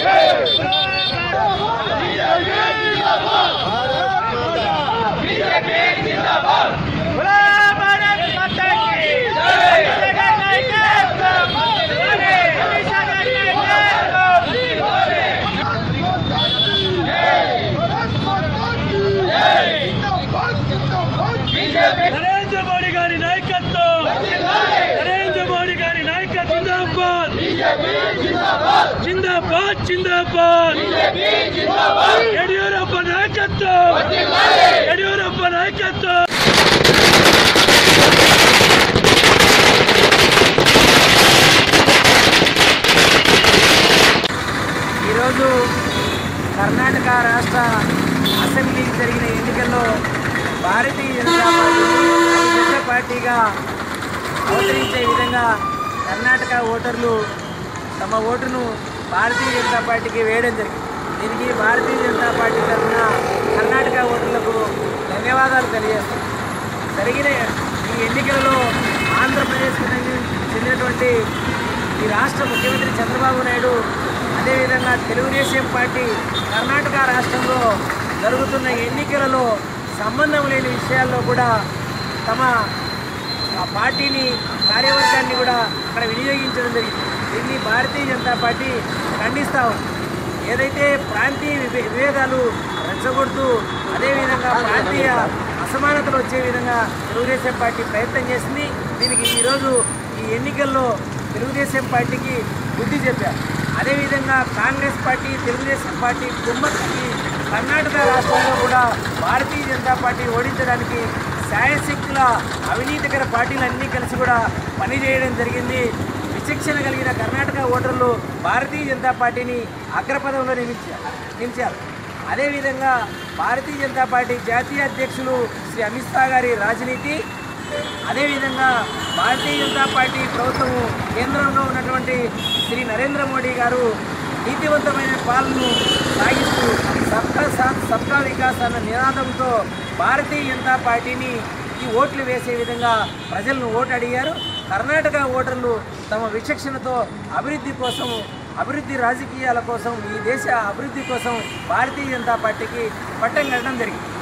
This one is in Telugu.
నరేంద్ర మోడీ గారి నాయకత్వం నరేంద్ర మోడీ గారి నాయకత్వం జిందాబాద్ జిందాబాద్ జిందాబాద్ యడియూరప్ప నాయకత్వం యడియూరప్ప నాయకత్వం ఈరోజు కర్ణాటక రాష్ట్ర అసెంబ్లీకి జరిగిన ఎన్నికల్లో భారతీయ జనతా పార్టీ అతిపెద్ద పార్టీగా అవతరించే విధంగా కర్ణాటక ఓటర్లు తమ ఓటును భారతీయ జనతా పార్టీకి వేయడం జరిగింది దీనికి భారతీయ జనతా పార్టీ తరఫున కర్ణాటక ఓటర్లకు ధన్యవాదాలు తెలియజేస్తాం జరిగిన ఈ ఎన్నికలలో ఆంధ్రప్రదేశ్కి చెందినటువంటి ఈ రాష్ట్ర ముఖ్యమంత్రి చంద్రబాబు నాయుడు అదేవిధంగా తెలుగుదేశం పార్టీ కర్ణాటక రాష్ట్రంలో జరుగుతున్న ఎన్నికలలో సంబంధం లేని విషయాల్లో కూడా తమ ఆ పార్టీని కార్యవర్గాన్ని కూడా అక్కడ వినియోగించడం జరిగింది దీన్ని భారతీయ జనతా పార్టీ ఖండిస్తా ఉంది ఏదైతే ప్రాంతీయ విభే- విభేదాలు రెచ్చగొడుతూ అదేవిధంగా ప్రాంతీయ అసమానతలు వచ్చే విధంగా తెలుగుదేశం పార్టీ ప్రయత్నం చేసింది దీనికి ఈరోజు ఈ ఎన్నికల్లో తెలుగుదేశం పార్టీకి బుద్ధి చెప్పారు అదేవిధంగా కాంగ్రెస్ పార్టీ తెలుగుదేశం పార్టీ కుమ్మక్కి కర్ణాటక రాష్ట్రంలో కూడా భారతీయ జనతా పార్టీ ఓడించడానికి శాయశక్తుల అవినీతికర పార్టీలన్నీ కలిసి కూడా పనిచేయడం జరిగింది విచక్షణ కలిగిన కర్ణాటక ఓటర్లు భారతీయ జనతా పార్టీని అగ్రపదంలో నియమించారు నిలిచారు అదేవిధంగా భారతీయ జనతా పార్టీ జాతీయ అధ్యక్షులు శ్రీ అమిత్ షా గారి రాజనీతి అదేవిధంగా భారతీయ జనతా పార్టీ ప్రభుత్వము కేంద్రంలో ఉన్నటువంటి శ్రీ నరేంద్ర మోడీ గారు నీతివంతమైన పాలనను సాగిస్తూ సబ్కా సాత్ సబ్కా వికాస్ అన్న నినాదంతో భారతీయ జనతా పార్టీని ఈ ఓట్లు వేసే విధంగా ప్రజలను ఓటు అడిగారు కర్ణాటక ఓటర్లు తమ విచక్షణతో అభివృద్ధి కోసం అభివృద్ధి రాజకీయాల కోసం ఈ దేశ అభివృద్ధి కోసం భారతీయ జనతా పార్టీకి పట్టం కట్టడం జరిగింది